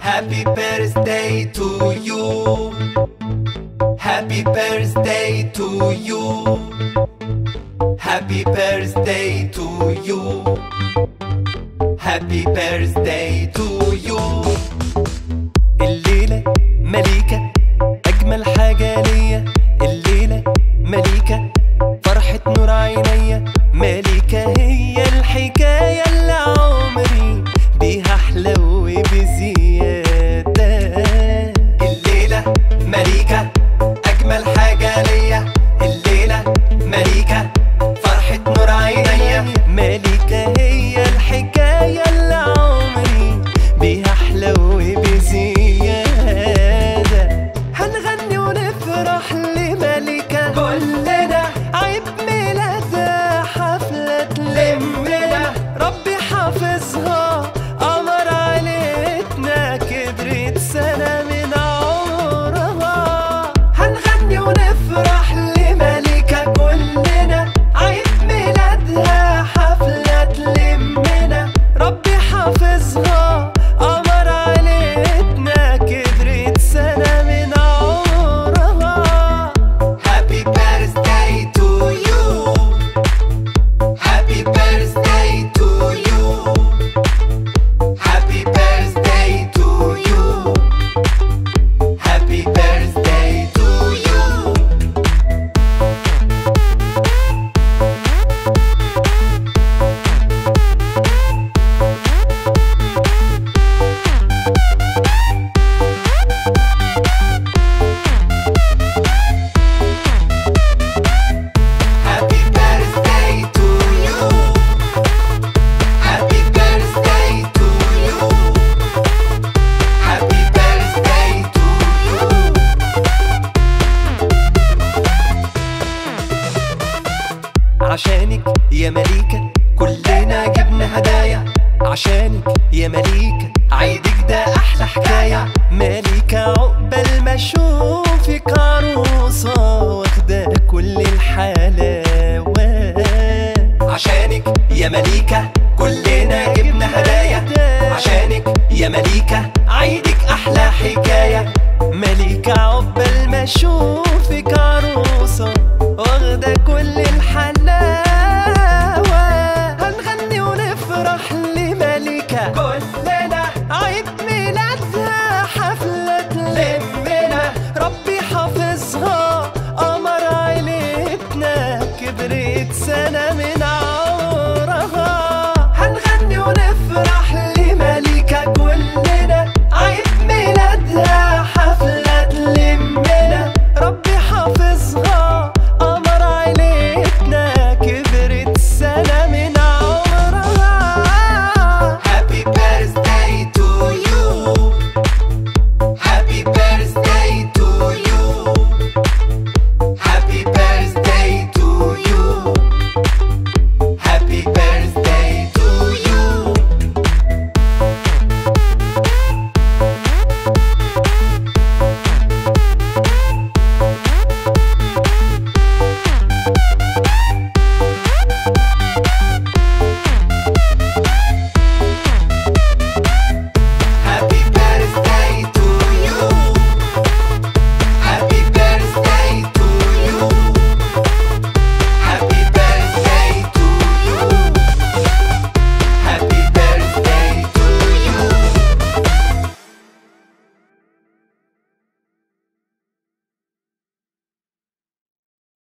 Happy birthday to you Happy birthday to you Happy birthday to you Happy birthday to you الليلة مليكة أجمل حاجة ليا الليلة مليكة فرحة نور عينيا مليكة هي الحكاية اللي عمري بيها أحلو بزيادة الليلة مليكة أجمل حاجة ليا الليلة مليكة فرحة نور عينيا مليكة هي الحكاية اللي عمري بيها أحلو بزيادة هنغني ونفرح لملكة كلنا عيد ميلادها حفلة تلمنا ربي حافظها قمر عيلتنا كبرت سنة من عمرها هنغني ونفرح لملكة كلنا عيد ميلادها حفلة تلمنا ربي حافظها قمر عيلتنا كبرت سنة من عمرها Happy birthday to you Happy birthday to you Happy birthday to you Happy birthday to you Happy birthday to you. Happy birthday to you. Happy birthday to you. عشانك يا مليكة كلنا جبنا هدايا عشانك يا مليكة عيدك ده أحلى حكاية مليكة عقبال ما أشوفك عروسة واخدة كل الحلاوة عشانك يا مليكة كلنا جبنا هدايا